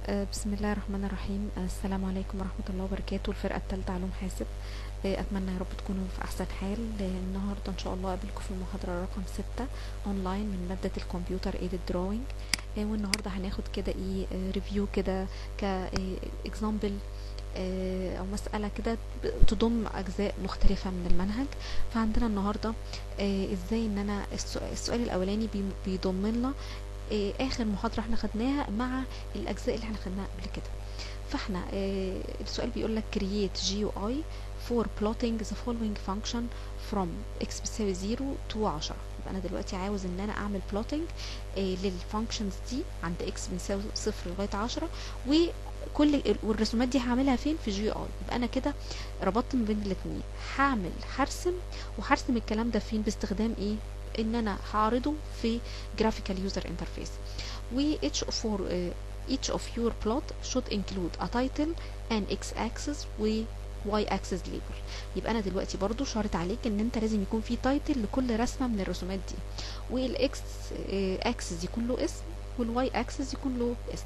آه، بسم الله الرحمن الرحيم آه، السلام عليكم ورحمة الله وبركاته الفرقة التالتة علوم حاسب آه، أتمنى يا رب تكونوا في أحسن حال آه، النهاردة إن شاء الله أقابلكم في المحاضرة رقم ستة أونلاين من مادة الكمبيوتر ايدد دروينج والنهاردة هناخد كده ايه ريفيو كده كإكزامبل أو مسألة كده ب- تضم أجزاء مختلفة من المنهج فعندنا النهاردة آه، إزاي إن أنا السؤال, السؤال الأولاني بي- بيضم لنا آه، آخر محاضرة احنا خدناها مع الأجزاء اللي احنا خدناها قبل كده فاحنا آه، السؤال بيقول لك create GUI for plotting the following function from x بتساوي 0 to 10 يبقى انا دلوقتي عاوز ان انا اعمل plotting آه، للفانكشنز دي عند x بتساوي 0 لغايه 10 وكل والرسومات دي هعملها فين في جي اي يبقى انا كده ربطت ما بين الاثنين هعمل هرسم وهرسم الكلام ده فين باستخدام ايه ان انا هعرضه في graphical user interface و each of your uh, each of your plot should include a title and x-axis و y-axis label يبقى انا دلوقتي برضو شرط عليك ان انت لازم يكون في تايتل لكل رسمه من الرسومات دي والاكس اكسس يكون له اسم والواي اكسس يكون له اسم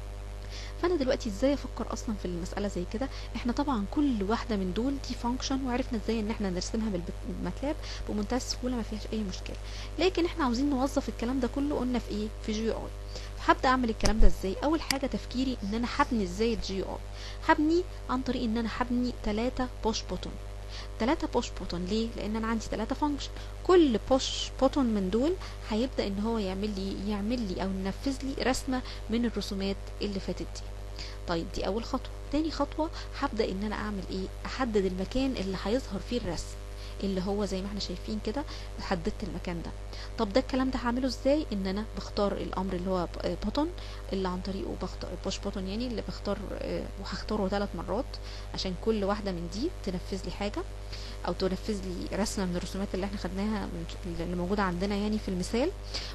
فانا دلوقتي ازاي افكر اصلا في المساله زي كده احنا طبعا كل واحده من دول دي فانكشن وعرفنا ازاي ان احنا نرسمها بالماتلاب بمنتهى السهوله ما فيهاش اي مشكله لكن احنا عاوزين نوظف الكلام ده كله قلنا في ايه في جي اي هبدا اعمل الكلام ده ازاي اول حاجه تفكيري ان انا هبني ازاي الجي اي هبني عن طريق ان انا هبني ثلاثة بوش بوتون ثلاثة بوش بوتون ليه لان انا عندي ثلاثة فانكشن كل بوش بوتون من دول هيبدا ان هو يعمل لي يعمل لي او ينفذ لي رسمه من الرسومات اللي فاتت دي طيب دي اول خطوه تاني خطوه هبدا ان انا اعمل ايه احدد المكان اللي هيظهر فيه الرسم اللي هو زي ما احنا شايفين كده حددت المكان ده طب ده الكلام ده هعمله ازاي ان انا بختار الامر اللي هو بوتون اللي عن طريقه بختار بوش بوتون يعني اللي بختار آه، وهختاره ثلاث مرات عشان كل واحده من دي تنفذ لي حاجه او تنفذ لي رسمه من الرسومات اللي احنا خدناها من اللي موجوده عندنا يعني في المثال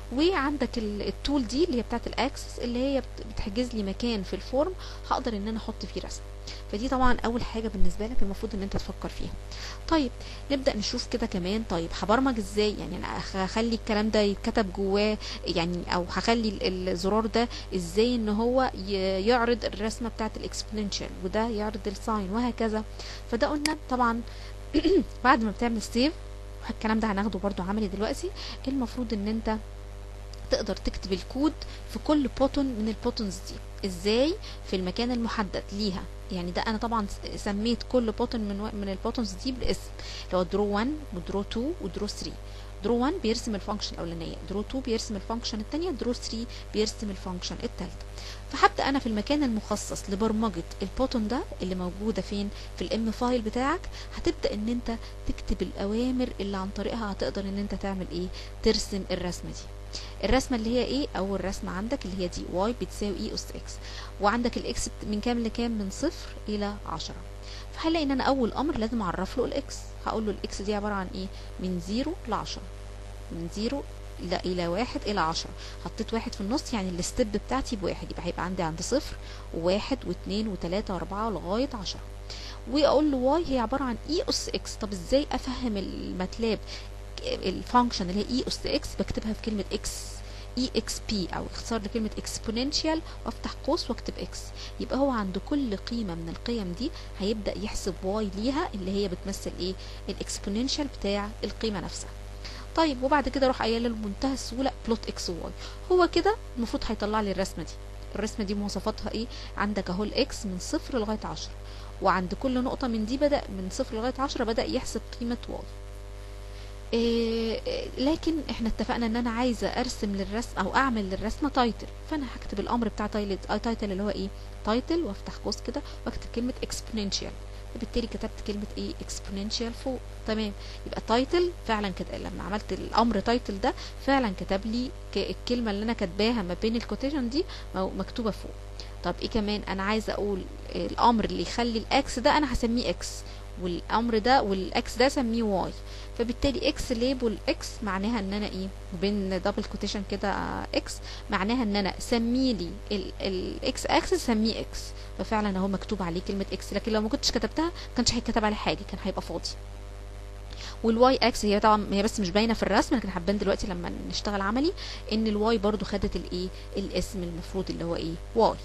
وعندك ال- التول دي اللي هي بتاعت الاكسس اللي هي بت- بتحجز لي مكان في الفورم هقدر ان انا احط فيه رسم فدي طبعا اول حاجه بالنسبه لك المفروض ان انت تفكر فيها طيب نبدا نشوف كده كمان طيب هبرمج ازاي يعني انا هخ- هخلي الكلام ده يتكتب جواه يعني او هخلي ال- الزرار ده ازاي ان هو ي- يعرض الرسمه بتاعت الاكسبوننشال وده يعرض الساين وهكذا فده قلنا طبعا بعد ما بتعمل سيف الكلام ده هناخده برضو عملي دلوقتي المفروض ان انت تقدر تكتب الكود في كل بوتون من البوتونز دي ازاي في المكان المحدد ليها يعني ده انا طبعا س- سميت كل بوتون من و- من البوتونز دي بالاسم اللي هو درو 1 ودرو 2 ودرو 3 درو 1 بيرسم الفانكشن الاولانيه درو 2 بيرسم الفانكشن الثانيه درو 3 بيرسم الفانكشن الثالثه فهبدا انا في المكان المخصص لبرمجه البوتون ده اللي موجوده فين في الام فايل بتاعك هتبدا ان انت تكتب الاوامر اللي عن طريقها هتقدر ان انت تعمل ايه ترسم الرسمه دي الرسمه اللي هي ايه اول رسمه عندك اللي هي دي واي بتساوي اي اس اكس وعندك الاكس بت- من كام لكام من صفر الى عشرة فهلاقي ان انا اول امر لازم اعرف له الاكس هقول له الاكس دي عباره عن ايه من زيرو لعشرة من زيرو الى الى واحد الى عشرة حطيت واحد في النص يعني الستيب بتاعتي بواحد يبقى هيبقى عندي عند صفر وواحد واثنين وثلاثة واربعة لغاية عشرة واقول له واي هي عبارة عن اي اس اكس طب ازاي افهم الماتلاب الفانكشن اللي هي اي اس اكس بكتبها في كلمة اكس اي اكس بي او اختصار لكلمة اكسبوننشال وافتح قوس واكتب اكس يبقى هو عند كل قيمة من القيم دي هيبدأ يحسب واي ليها اللي هي بتمثل ايه الاكسبوننشال بتاع القيمة نفسها طيب وبعد كده اروح قايله له بمنتهى السهوله بلوت اكس وواي هو كده المفروض هيطلع لي الرسمه دي الرسمه دي مواصفاتها ايه عندك اهو الاكس من صفر لغايه عشرة وعند كل نقطه من دي بدا من صفر لغايه عشرة بدا يحسب قيمه واي إيه إيه، لكن احنا اتفقنا ان انا عايزه ارسم للرسم او اعمل للرسمه تايتل فانا هكتب الامر بتاع تايتل تايتل اللي هو ايه تايتل وافتح قوس كده واكتب كلمه اكسبوننشال فبالتالي كتبت كلمه ايه اكسبوننشال فوق تمام يبقى تايتل فعلا كده لما عملت الامر تايتل ده فعلا كتب لي ك- الكلمه اللي انا كاتباها ما بين الكوتيشن دي مو- مكتوبه فوق طب ايه كمان انا عايزه اقول الامر اللي يخلي الاكس ده انا هسميه اكس والامر ده والاكس ده سميه واي فبالتالي اكس ليبل اكس معناها ان انا ايه بين دبل كوتيشن كده اكس معناها ان انا سمي لي الاكس اكس سميه اكس ففعلا اهو مكتوب عليه كلمه اكس لكن لو ما كنتش كتبتها ما كانش هيتكتب عليه حاجه كان هيبقى فاضي والواي اكس هي طبعا هي بس مش باينه في الرسم لكن هتبان دلوقتي لما نشتغل عملي ان الواي برضو خدت الايه الاسم المفروض اللي هو ايه واي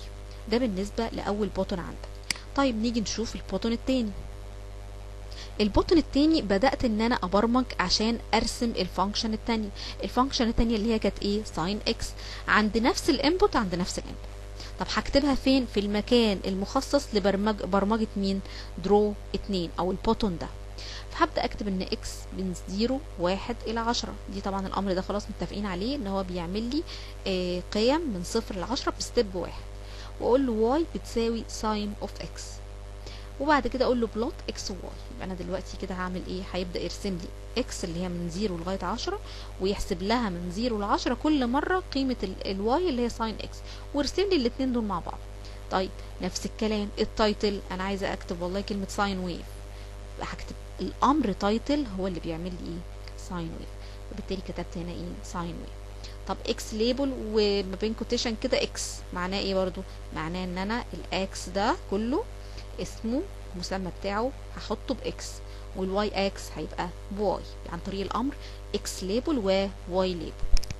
ده بالنسبه لاول بوتون عندك طيب نيجي نشوف البوتون التاني البوتون التاني بدأت ان انا ابرمج عشان ارسم الفانكشن التانية الفانكشن التانية اللي هي كانت ايه ساين اكس عند نفس الانبوت عند نفس الانبوت طب هكتبها فين في المكان المخصص لبرمج برمجة مين درو اتنين او البوتون ده فهبدأ اكتب ان اكس من زيرو واحد الى عشرة دي طبعا الامر ده خلاص متفقين عليه ان هو بيعمل لي آه قيم من صفر لعشرة بستيب واحد واقول له واي بتساوي ساين اوف اكس وبعد كده اقول له بلوت اكس وواي يبقى انا دلوقتي كده هعمل ايه هيبدا يرسم لي اكس اللي هي من 0 لغايه 10 ويحسب لها من 0 ل 10 كل مره قيمه الواي اللي هي ساين اكس ويرسم لي الاثنين دول مع بعض طيب نفس الكلام التايتل انا عايزه اكتب والله كلمه ساين ويف هكتب الامر تايتل هو اللي بيعمل لي ايه ساين ويف وبالتالي كتبت هنا ايه ساين ويف طب اكس ليبل وما بين كوتيشن كده اكس معناه ايه برضو معناه ان انا الاكس ده كله اسمه المسمى بتاعه هحطه باكس والواي اكس هيبقى بواي عن طريق الامر اكس ليبل وواي ليبل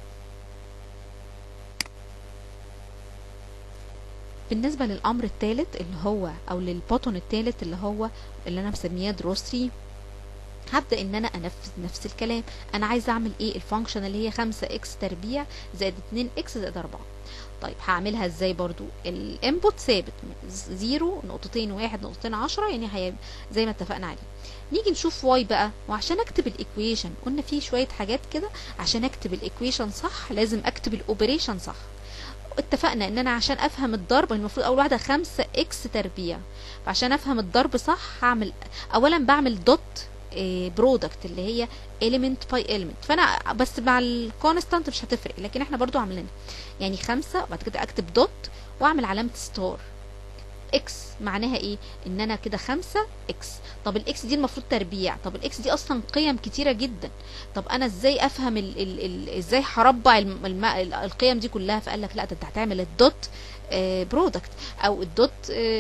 بالنسبه للامر الثالث اللي هو او للبوتون الثالث اللي هو اللي انا مسميه درو 3 هبدا ان انا انفذ نفس الكلام انا عايزه اعمل ايه الفانكشن اللي هي 5 اكس تربيع زائد 2 اكس زائد 4 طيب هعملها ازاي برضو الانبوت ثابت زيرو نقطتين واحد نقطتين عشرة يعني هي زي ما اتفقنا عليه نيجي نشوف واي بقى وعشان اكتب الايكويشن قلنا في شويه حاجات كده عشان اكتب الايكويشن صح لازم اكتب الاوبريشن صح اتفقنا ان انا عشان افهم الضرب المفروض اول واحده خمسة اكس تربيع فعشان افهم الضرب صح هعمل اولا بعمل دوت برودكت اللي هي element by element فانا بس مع الكونستانت مش هتفرق لكن احنا برضو عاملين يعني خمسة وبعد كده اكتب دوت واعمل علامة ستار اكس معناها ايه ان انا كده خمسة اكس طب الاكس دي المفروض تربيع طب الاكس دي اصلا قيم كتيرة جدا طب انا ازاي افهم ال ال ال ازاي هربع الم القيم دي كلها فقال لك لا ده انت هتعمل الدوت برودكت او الدوت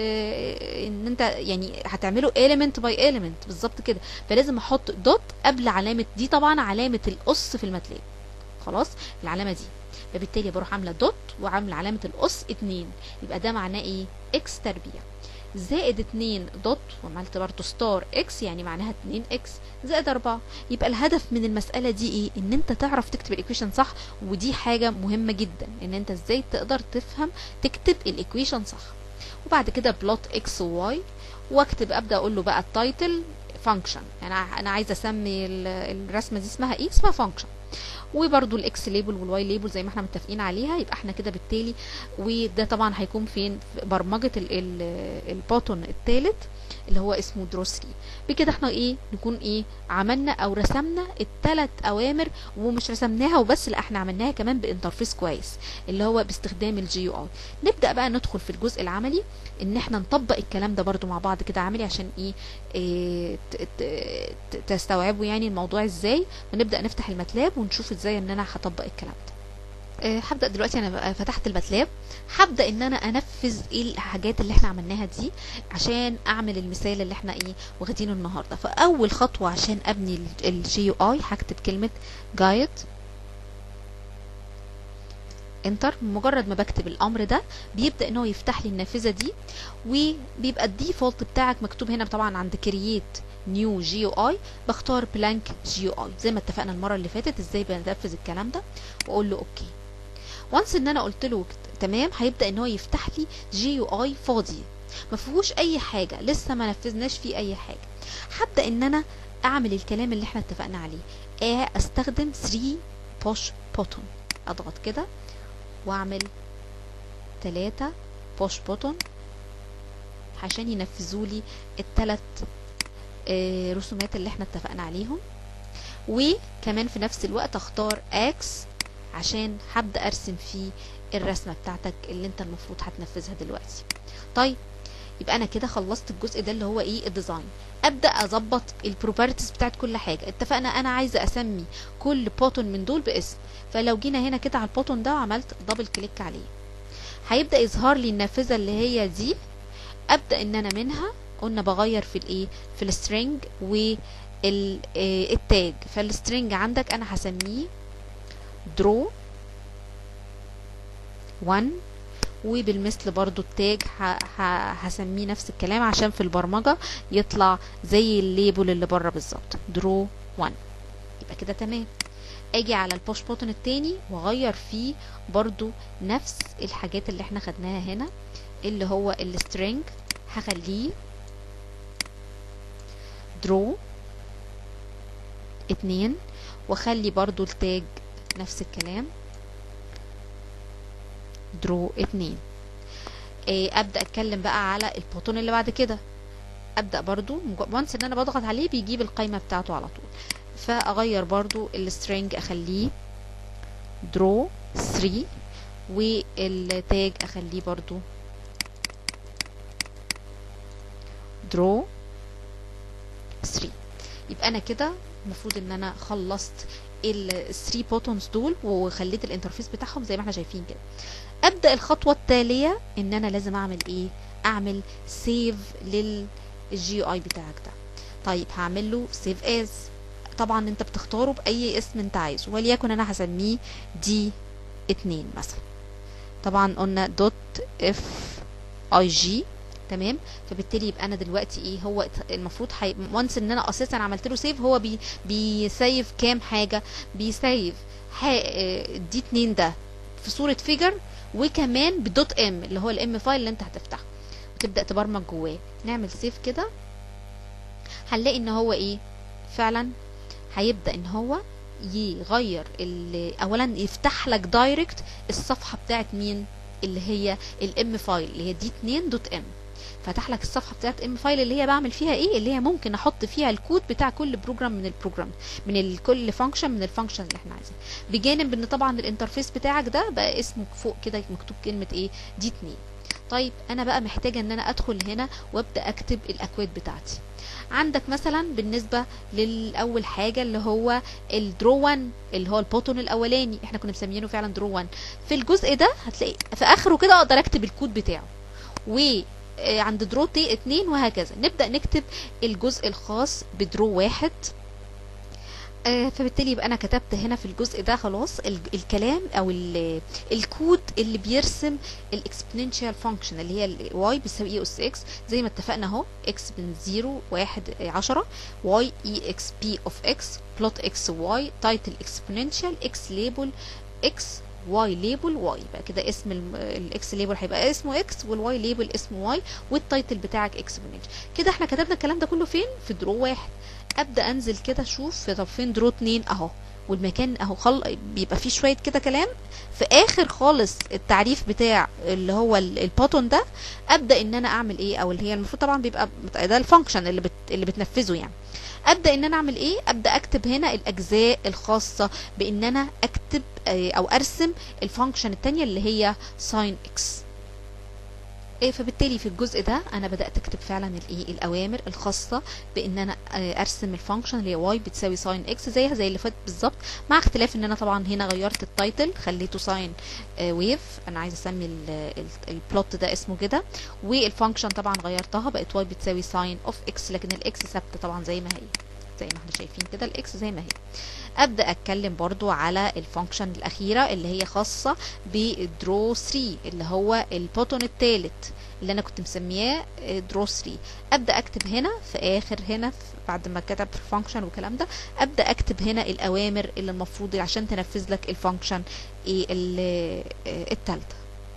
ان انت يعني هتعمله element by element بالظبط كده فلازم احط دوت قبل علامه دي طبعا علامه القص في الماتلاب خلاص العلامه دي فبالتالي بروح عامله دوت وعامله علامه القص اتنين يبقى ده معناه ايه اكس تربيع زائد 2 دوت وعملت برضه ستار اكس يعني معناها 2 اكس زائد 4 يبقى الهدف من المسألة دي ايه ان انت تعرف تكتب الايكويشن صح ودي حاجة مهمة جدا ان انت ازاي تقدر تفهم تكتب الايكويشن صح وبعد كده بلوت اكس وواي واكتب ابدا اقول له بقى التايتل فانكشن يعني انا عايزه اسمي الرسمه دي اسمها ايه اسمها فانكشن وبرده الاكس ليبل والواي ليبل زي ما احنا متفقين عليها يبقى احنا كده بالتالي وده طبعا هيكون فين في برمجه البوتون الثالث اللي هو اسمه درو 3 بكده احنا ايه نكون ايه عملنا او رسمنا الثلاث اوامر ومش رسمناها وبس لا احنا عملناها كمان بانترفيس كويس اللي هو باستخدام الجي يو اي نبدا بقى ندخل في الجزء العملي ان احنا نطبق الكلام ده برضو مع بعض كده عملي عشان ايه, إيه تستوعبوا يعني الموضوع ازاي ونبدا نفتح الماتلاب ونشوف ازاي ان انا هطبق الكلام ده أه هبدا دلوقتي انا فتحت الماتلاب هبدا ان انا انفذ ايه الحاجات اللي احنا عملناها دي عشان اعمل المثال اللي احنا ايه واخدينه النهارده فاول خطوه عشان ابني الجي يو اي هكتب كلمه جايد انتر مجرد ما بكتب الامر ده بيبدا ان هو يفتح لي النافذه دي وبيبقى الديفولت بتاعك مكتوب هنا طبعا عند كرييت نيو جي او اي بختار بلانك جي او اي زي ما اتفقنا المره اللي فاتت ازاي بنفذ الكلام ده واقول له اوكي وانس ان انا قلت له تمام هيبدا ان هو يفتح لي جي يو اي فاضي ما فيهوش اي حاجه لسه ما نفذناش فيه اي حاجه هبدا ان انا اعمل الكلام اللي احنا اتفقنا عليه آه استخدم 3 بوش بوتون اضغط كده واعمل 3 بوش بوتون عشان ينفذوا لي الثلاث آه رسومات اللي احنا اتفقنا عليهم وكمان في نفس الوقت اختار اكس عشان هبدا ارسم فيه الرسمه بتاعتك اللي انت المفروض هتنفذها دلوقتي طيب يبقى انا كده خلصت الجزء ده اللي هو ايه الديزاين ابدا اظبط البروبرتيز بتاعت كل حاجه اتفقنا انا عايزه اسمي كل بوتون من دول باسم فلو جينا هنا كده على البوتون ده وعملت دبل كليك عليه هيبدا يظهر لي النافذه اللي هي دي ابدا ان انا منها قلنا بغير في الايه في السترنج والتاج فالسترنج عندك انا هسميه درو 1 وبالمثل برضو التاج هسميه نفس الكلام عشان في البرمجة يطلع زي الليبل اللي بره بالظبط درو 1 يبقى كده تمام اجي على البوش بوتن التاني واغير فيه برضو نفس الحاجات اللي احنا خدناها هنا اللي هو السترينج هخليه درو اتنين واخلي برضو التاج نفس الكلام درو اتنين إيه ابدا اتكلم بقى على البوتون اللي بعد كده ابدا برضو وانس ان انا بضغط عليه بيجيب القايمه بتاعته على طول فاغير برضو السترينج اخليه درو 3 والتاج اخليه برضو درو 3 يبقى انا كده المفروض ان انا خلصت الثري بوتونز دول وخليت الانترفيس بتاعهم زي ما احنا شايفين كده ابدا الخطوه التاليه ان انا لازم اعمل ايه اعمل سيف للجي اي بتاعك ده طيب هعمل له سيف از طبعا انت بتختاره باي اسم انت عايزه وليكن انا هسميه دي اتنين مثلا طبعا قلنا دوت اف اي جي تمام فبالتالي يبقى انا دلوقتي ايه هو المفروض حي... وانس ان انا اساسا عملت له سيف هو بي... بيسيف كام حاجه بيسيف ح... دي اتنين ده في صوره فيجر وكمان بدوت ام اللي هو الام فايل اللي انت هتفتحه وتبدا تبرمج جواه نعمل سيف كده هنلاقي ان هو ايه فعلا هيبدا ان هو يغير اولا يفتح لك دايركت الصفحه بتاعت مين اللي هي الام فايل اللي هي دي 2 دوت ام فتح لك الصفحه بتاعت ام فايل اللي هي بعمل فيها ايه اللي هي ممكن احط فيها الكود بتاع كل بروجرام من البروجرام من كل فانكشن من الفانكشن اللي احنا عايزينها بجانب ان طبعا الانترفيس بتاعك ده بقى اسمه فوق كده مكتوب كلمه ايه دي 2 طيب انا بقى محتاجه ان انا ادخل هنا وابدا اكتب الاكواد بتاعتي عندك مثلا بالنسبة للأول حاجة اللي هو الدرو 1 اللي هو البوتون الأولاني احنا كنا مسمينه فعلا درو 1 في الجزء ده هتلاقي في آخره كده أقدر أكتب الكود بتاعه و عند درو تي 2 وهكذا نبدأ نكتب الجزء الخاص بدرو واحد آه فبالتالي يبقى انا كتبت هنا في الجزء ده خلاص الكلام او الكود اللي بيرسم الاكسبوننشال فانكشن اللي هي الواي بيساوي اي اس اكس زي ما اتفقنا اهو اكس من 0 1 10 واي اي اكس بي اوف اكس بلوت اكس واي تايتل اكسبوننشال اكس ليبل اكس واي ليبل واي بقى كده اسم الاكس ليبل هيبقى اسمه اكس والواي ليبل اسمه واي والتايتل بتاعك اكسبوننشال كده احنا كتبنا الكلام ده كله فين في درو واحد ابدا انزل كده اشوف طب فين درو اتنين اهو والمكان اهو خل... بيبقى فيه شويه كده كلام في اخر خالص التعريف بتاع اللي هو البوتون ده ابدا ان انا اعمل ايه او اللي هي المفروض طبعا بيبقى ده الفانكشن اللي بت... اللي بتنفذه يعني ابدا ان انا اعمل ايه ابدا اكتب هنا الاجزاء الخاصه بان انا اكتب او ارسم الفانكشن الثانيه اللي هي ساين اكس إيه فبالتالي في الجزء ده انا بدات اكتب فعلا الايه الاوامر الخاصه بان انا ارسم الفانكشن اللي هي واي بتساوي ساين اكس زيها زي اللي فات بالظبط مع اختلاف ان انا طبعا هنا غيرت التايتل خليته ساين ويف انا عايزه اسمي البلوت ده اسمه كده والفانكشن طبعا غيرتها بقت واي بتساوي ساين اوف اكس لكن الاكس ثابته طبعا زي ما هي زي ما احنا شايفين كده الاكس زي ما هي ابدا اتكلم برضو على الفانكشن الاخيره اللي هي خاصه بالدرو 3 اللي هو البوتون الثالث اللي انا كنت مسمياه درو 3 ابدا اكتب هنا في اخر هنا بعد ما كتب الفانكشن والكلام ده ابدا اكتب هنا الاوامر اللي المفروض عشان تنفذ لك الفانكشن ايه الثالثه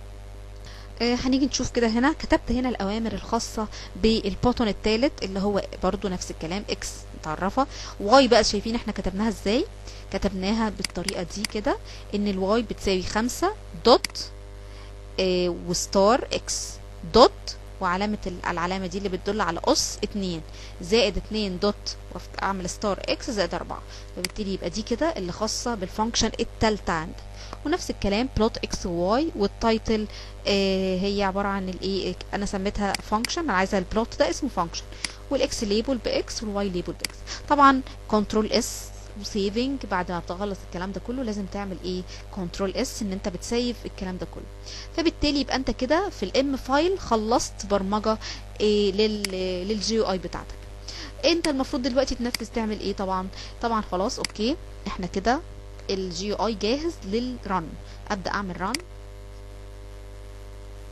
هنيجي نشوف كده هنا كتبت هنا الاوامر الخاصه بالبوتون الثالث اللي هو برضو نفس الكلام اكس متعرفه واي بقى شايفين احنا كتبناها ازاي كتبناها بالطريقه دي كده ان الواي بتساوي خمسة دوت اه وستار اكس دوت وعلامة العلامة دي اللي بتدل على أس اتنين زائد اتنين دوت أعمل ستار اكس زائد أربعة فبالتالي يبقى دي كده اللي خاصة بالفانكشن التالتة عندك ونفس الكلام بلوت اكس واي والتايتل آه هي عبارة عن الايه انا سميتها فانكشن انا عايزة البلوت ده اسمه فانكشن والاكس ليبل باكس والواي ليبل باكس طبعا كنترول اس وسيفنج بعد ما تخلص الكلام ده كله لازم تعمل ايه كنترول اس ان انت بتسيف الكلام ده كله فبالتالي يبقى انت كده في الام فايل خلصت برمجه إيه لل للجي اي بتاعتك انت المفروض دلوقتي تنفذ تعمل ايه طبعا طبعا خلاص اوكي احنا كده الجي اي جاهز للرن ابدا اعمل رن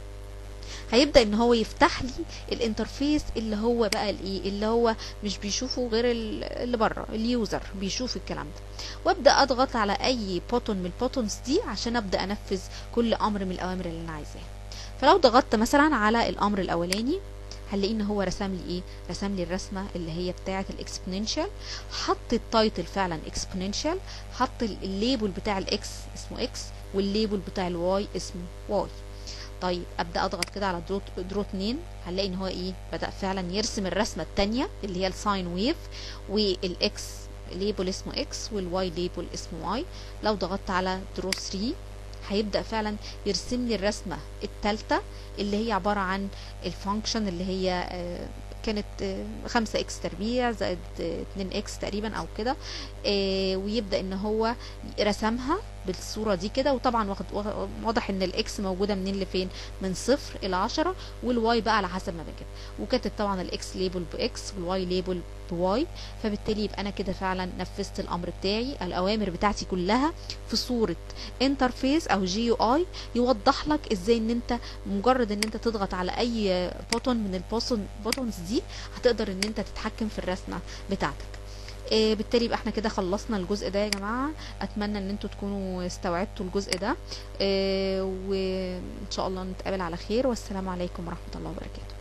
هيبدا ان هو يفتح لي الانترفيس اللي هو بقى الايه اللي هو مش بيشوفه غير ال- اللي بره اليوزر بيشوف الكلام ده وابدا اضغط على اي بوتون من البوتونز دي عشان ابدا انفذ كل امر من الاوامر اللي انا عايزاها فلو ضغطت مثلا على الامر الاولاني هنلاقي ان هو رسم لي ايه رسم لي الرسمه اللي هي بتاعه الاكسبوننشال حط التايتل فعلا اكسبوننشال حط ال- الليبل بتاع الاكس اسمه اكس والليبل بتاع الواي اسمه واي طيب ابدا اضغط كده على درو درو 2 هنلاقي ان هو ايه بدا فعلا يرسم الرسمه الثانيه اللي هي الساين ويف والاكس ليبل اسمه اكس والواي ليبل اسمه واي لو ضغطت على درو 3 هيبدا فعلا يرسم لي الرسمه الثالثه اللي هي عباره عن الفانكشن اللي هي آه، كانت آه، خمسة اكس تربيع زائد آه، اتنين اكس تقريبا او كده آه، ويبدا ان هو رسمها بالصوره دي كده وطبعا واخد واخد- واضح ان الاكس موجوده منين لفين من صفر الى عشرة والواي بقى على حسب ما بكده وكاتب طبعا الاكس ليبل باكس والواي ليبل بواي فبالتالي يبقى انا كده فعلا نفذت الامر بتاعي الاوامر بتاعتي كلها في صوره انترفيس او جي يو اي يوضح لك ازاي ان انت مجرد ان انت تضغط على اي بوتون من البوتون بوتونز دي هتقدر ان انت تتحكم في الرسمه بتاعتك إيه بالتالي يبقى احنا كده خلصنا الجزء ده يا جماعه اتمنى ان انتوا تكونوا استوعبتوا الجزء ده إيه وان شاء الله نتقابل على خير والسلام عليكم ورحمه الله وبركاته